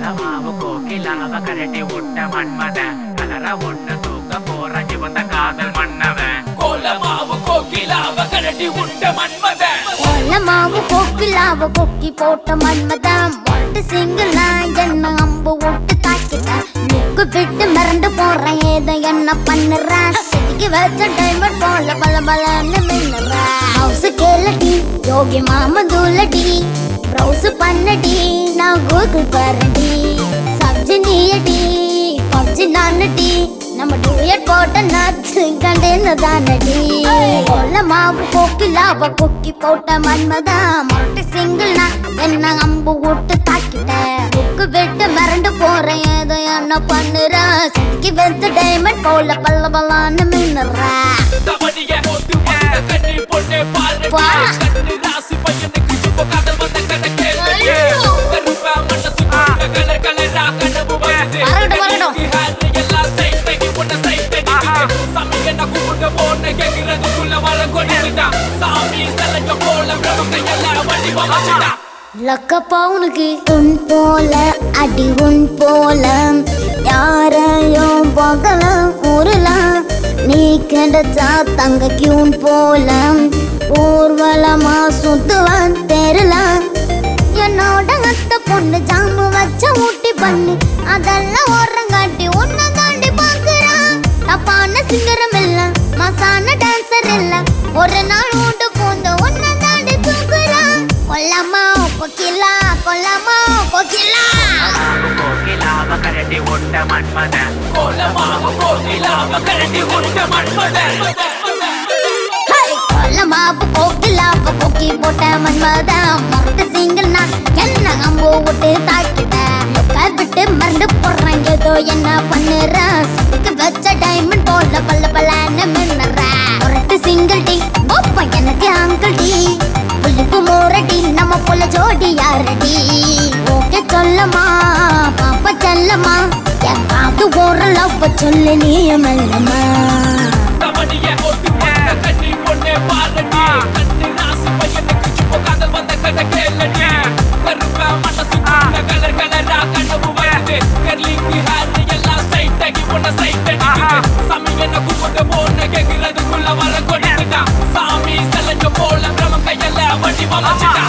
மாவு கோக்கிலாவ கரட்டி விட்ட மன்மத கலர ஒண்ணு தூக்க போற சிவந்த காதல் மன்னவன் கோலமாவு கோகிலாவ கரடி உண்ட மன்மத மாவு கொக்கிலாவ கொக்கி போட்ட மன்மதம் ஒட்டு சிங்கிள் நான் என்ன அம்பு விட்டு தாக்கிட்டேன் முக்கு விட்டு மிரண்டு போறேன் ஏதோ என்ன பண்ணுறேன் செதுக்கி வச்ச டைமண்ட் போல பல பலன்னு மின்னுறேன் ஹவுஸ் கேளடி யோகி மாமா தூளடி ப்ரௌஸ் பண்ணடி நான் கூகுள் பாருடி சப்ஜி நீயடி பப்ஜி நானடி நம்ம டூயட் போட்ட நச்சு கண்டேன்னு தானடி கொல்ல மாவு கோக்கிலாவ கொக்கி போட்ட மன்மதா மொட்டை சிங்கிள் நான் என்ன அம்பு விட்டு தாக்கிட்டேன் புக்கு விட்டு மிரண்டு போறேன் ஏதோ என்ன பண்ணுறேன் சிக்கி வச்ச டைமண்ட் போல பல்ல பல்லான்னு மின்னுறேன் தவடிய போட்டு வந்த கண்ணி பொண்ணே பாரு வா. கண்ணு ராசி பையனுக்கு சுப்ப காதல் வந்த கதை கேளு ஐயோ. கருப்பா மனசு கலர் கலரா கனவு வருது வரட்டும், வரட்டும். ஹேர் எல்லாம் சைட் தகி உன்ன சைட் தகி சாமி என்ன கூப்பிட்டு போன கேக்குறதுக்குள்ள வர கொடிச்சுட்டான் சாமி சலங்க போல பிரபு கையெல்லாம் வண்டி வச்சுட்டான் லக்கப்பா உனக்கு உன் போல அடி உன் போல யாரையும் பார்க்கலாம் ஊரலாம் நீ கிடைச்சா தங்க கியூன் போல ஊர்வலமா சுத்துவான் தெருலாம் என்னோட அத்த பொண்ணு ஜாமு வச்ச ஊட்டி பண்ணு அதெல்லாம் ஓரங்காட்டி உன்னை தாண்டி பாக்குறான் தப்பான சிங்கரம் இல்ல மசான டான்சர் இல்ல ஒரு நாள் உண்டு பூந்த உன்னை தாண்டி தூக்குறான் கொல்லம்மா கொக்கிலா கொல்லம்மா கொக்கிலா மாவு கோக்கிலாவ கரட்டி விட்ட மன்மத கோலமாவு கோகிலாவ கரடி உண்ட மன்மத கொல்லம்மா கொக்கிலா கொக்கி போட்ட மன்மத மொத்த சிங்கிள் நான் என்ன அம்பு விட்டு தாக்கிட்டேன் லுக்கா விட்டு மறந்து போடுறேன் ஏதோ என்ன பண்ணுறேன் சுத்துக்கு வச்ச டைமண்ட் போல பல்ல பல்லன்னு மின்னுறேன் ஒருட்டு சிங்கிள் டி ஒப்ப எனக்கு அங்கிள் டி புள்ளிப்பு மோரடி நம்ம போல ஜோடி யாரடி ஓகே சொல்லமா பாப்பா செல்லமா என் காத்து ஒரு லவ் சொல்லு நீ மெல்லமா தவடிய போட்டு வந்த கண்ணி பொண்ணே பாரு கண்ணு ராசி பையனுக்கு சுப்ப காதல் வந்த கதை கேளடி கருப்பா மனசு கலர் கலரா கனவு வருது கர்லிங் ஹேர் எல்லாம் சைட் தகி உன்ன சைட் அடிக்குது சாமி என்ன கூப்பிட்டு போன கேக்குறதுக்குள்ள வர கொடிச்சுட்டான் சாமி சலங்க போல பிரம கையெல்லாம் வண்டி வச்சுட்டான்